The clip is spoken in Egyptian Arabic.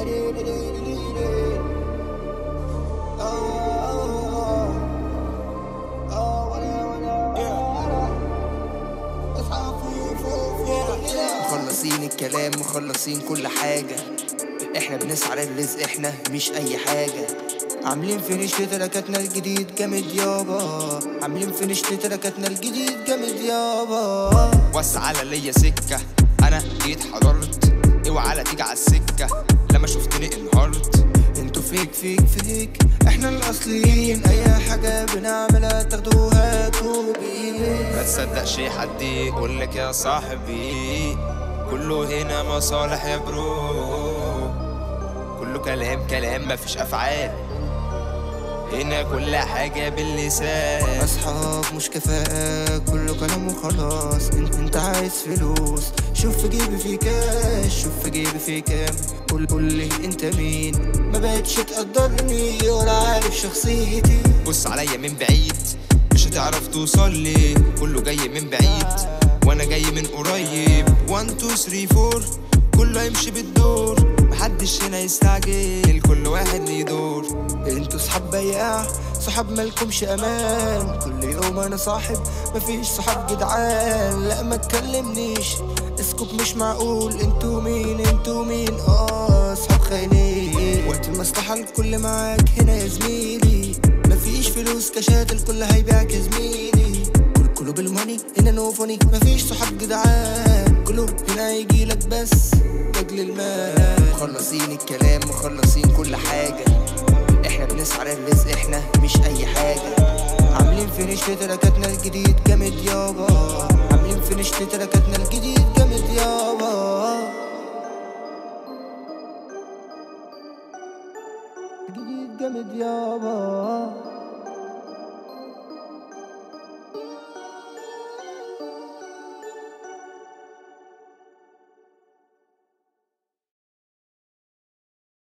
مخلصين الكلام مخلصين كل حاجة احنا بنسعى للرزق احنا مش اي حاجة عاملين فينش لتركاتنا الجديد جامد يابا عاملين فينش لتركاتنا الجديد جامد يابا وسع على ليا سكة أنا جيت حضرت اوعى لا تيجي على السكة لما شفتني انهارت انتوا فيك فيك فيك احنا الاصليين اي حاجة بنعملها تاخدوها كوبي ما تصدقش حد يقولك يا صاحبي كله هنا مصالح يا برو كله كلام كلام مفيش أفعال هنا كل حاجة باللسان اصحاب مش كفاءة كله كلام وخلاص انت انت عايز فلوس شوف في جيبي في كاش شوف في جيبي في كام قول قول لي انت مين ما بقتش تقدرني ولا عارف شخصيتي بص عليا من بعيد مش هتعرف توصل لي كله جاي من بعيد وانا جاي من قريب 1 2 3 4 كله يمشي بالدور محدش هنا يستعجل كل واحد ليه دور انتوا صحاب بياع صحاب مالكمش امان كل يوم انا صاحب مفيش صحاب جدعان لا ما تكلمنيش اسكت مش معقول انتوا مين انتوا مين اه صحاب خاينين وقت المصلحة الكل معاك هنا يا زميلي مفيش فلوس كاشات الكل هيبيعك يا زميلي كل كله بالماني هنا نو فاني مفيش صحاب جدعان كله هنا يجيلك بس لاجل المال مخلصين الكلام مخلصين كل حاجة احنا بنسعى للرزق احنا مش اي حاجة عاملين فينش لتركاتنا الجديد جامد يابا عاملين فينش لتركاتنا الجديد جامد يابا جديد جامد يابا